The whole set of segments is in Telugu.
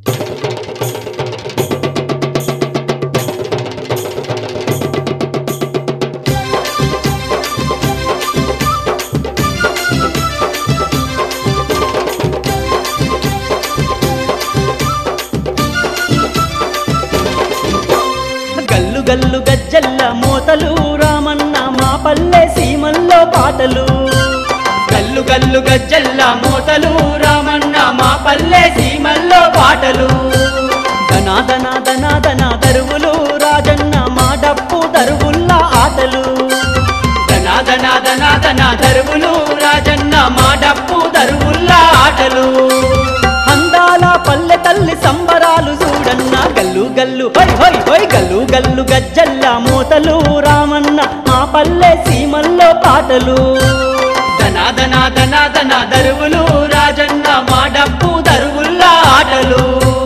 గల్లు గల్లు గజ్జల్ల మోతలు రామన్న మా పల్లె సీమల్లో పాటలు గల్లు గల్లు గజ్జల్ల మోతలు రామన్న మా పల్లె సీమల్లో పాటలు ధనా ధనా ధనా ధనా దరువులు రాజన్న మా డప్పు దరువుల్లా ఆటలు ధనా ధనా ధనా ధనా దరువులు రాజన్న మా డప్పు దరువుల్లా ఆటలు అందాల పల్లె తల్లి సంబరాలు చూడన్న గల్లు గల్లు హొయ్ హొయ్ హొయ్ గల్లు గల్లు గజ్జల్ల మోతలు రామన్న మా పల్లె సీమల్లో పాటలు ధనా ధనా ధనా ధనా దరువులు రాజన్న మా డప్పు దరువుల్లా ఆటలు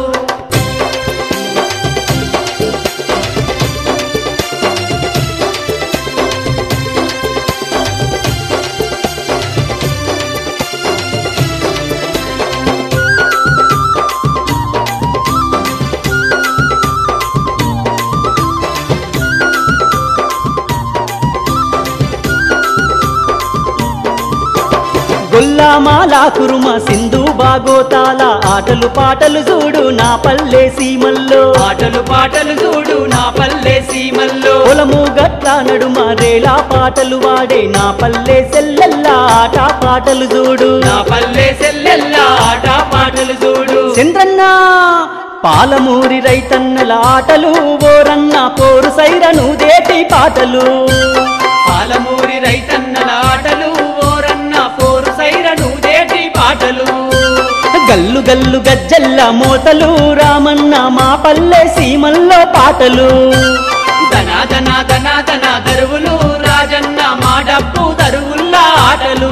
గొల్లామాల కురుమ సింధు బాగోతాల ఆటలు పాటలు చూడు నా పల్లె సీమల్లో ఆటలు పాటలు చూడు నా పల్లె సీమల్లో పొలము గట్ల నడుమ రేలా పాటలు వాడే నా పల్లె సెల్లెల్లా ఆట పాటలు చూడు నా పల్లె సెల్లెల్లా ఆట పాటలు చూడు చంద్రన్న పాలమూరి రైతన్నల ఆటలు ఓరన్న పోరు సైరను దేటి పాటలు పాలమూరి రైతన్నల ఆటలు ఓరన్న పోరు సైరను దేటి పాటలు గల్లు గల్లు గజ్జల్ల మోతలు రామన్న మా పల్లె సీమల్లో పాటలు ధనా ధనా ధనా ధనా దరువులు రాజన్న మా డప్పు దరువుల్లా ఆటలు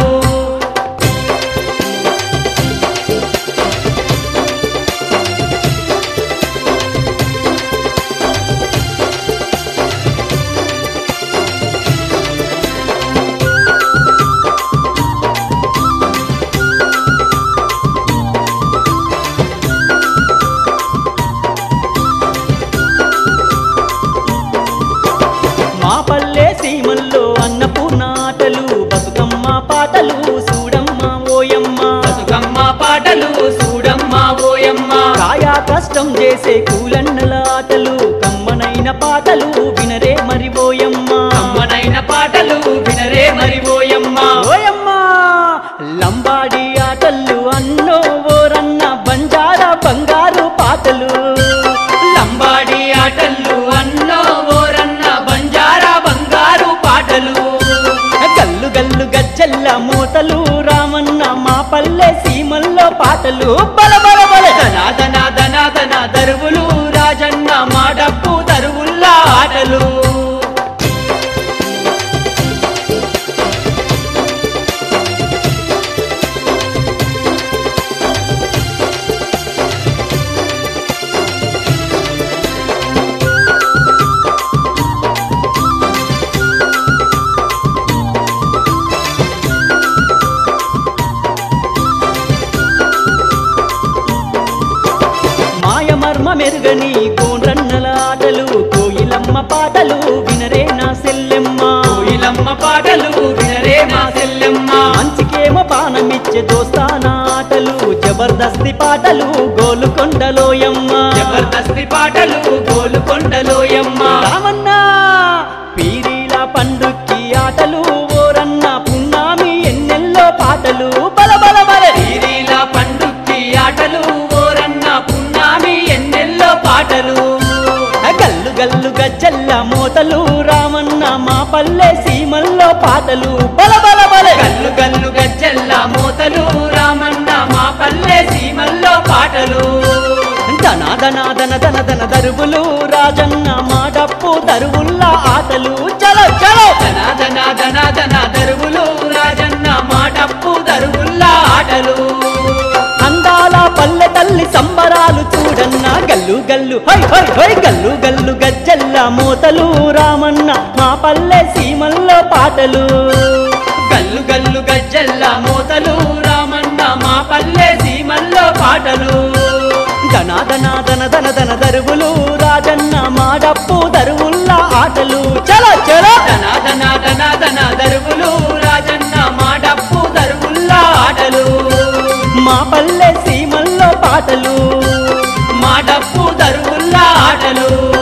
మా పల్లె సీమల్లో అన్నపూర్ణ ఆటలు బతుకమ్మ పాటలు చూడమ్మ ఓయమ్మ బతుకమ్మ పాటలు చూడమ్మ ఓయమ్మ కాయా కష్టం చేసే కూలన్నల ఆటలు కమ్మనైన పాటలు వినరే మరి ఓయమ్మ అమ్మనైన పాటలు వినరే మరి ఓయమ్మ ఓయమ్మ లంబాడి ఆటలు అన్నో ఓరన్న బంజారా బంగారు పాటలు లంబాడి ఆటలు అన్నో ఓరన్న బంజారా బంగారు పాటలు గల్లు గల్లు గజ్జల్ల మూతలు రామన్న మా పల్లె సీమల్లో పాటలు బల బల బల ధనా ధనా ధనా ధనా దరువులు రాజన్న మా డప్పు దరువుల్లా ఆటలు మాయ మర్మ మెరుగని కోండ్రన్నల ఆటలు కోయిలమ్మ పాటలు వినరే నా సెల్లెమ్మ కోయిలమ్మ పాటలు వినరే మా సెల్లెమ్మ మంచికేమో పానమిచ్చే దోస్తాన ఆటలు జబర్దస్తి పాటలు గోలుకొండలోయమ్మ జబర్దస్తి పాటలు గోలుకొండలోయమ్మ రామన్న పీరీల పండుక్కి ఆటలు ఓరన్న పున్నామి ఎన్నెల్లో పాటలు బల బల బల తీరీల పండుక్కి ఆటలు ఓరన్న పున్నామి ఎన్నెల్లో పాటలు గల్లు గల్లు గజ్జల్ల మోతలు రామన్న మా పల్లె సీమల్లో పాటలు బల బల బల గల్లు గల్లు గజ్జల్ల మోతలు రామన్న మా పల్లె సీమల్లో పాటలు ధన ధన ధన ధన ధన దరువులు రాజన్న మా డప్పు దరువుల్లా ఆటలు చలో చలో ధన ధన ధన ధన దరువులు రాజన్న మా డప్పు దరువుల్లా ఆటలు అందాల పల్లె తల్లి సంబరాలు చూడన్న గల్లు గల్లు హై హై హై గల్లు గల్లు గజ్జల్ల మోతలు రామన్న మా పల్లె సీమల్లో పాటలు గల్లు గల్లు గజ్జల్ల మోతలు రామన్న మా పల్లె సీమల్లో పాటలు ధనాదన ధన ధన ధన దరువులు రాజన్న మాడప్పు దరువుల్లా ఆటలు చలో చలో ధనాదన ధనాదన దరువులు రాజన్న మా డప్పు దరువుల్లా ఆటలు మా పల్లె సీమల్లో పాటలు మా డప్పు దరువుల్లా ఆటలు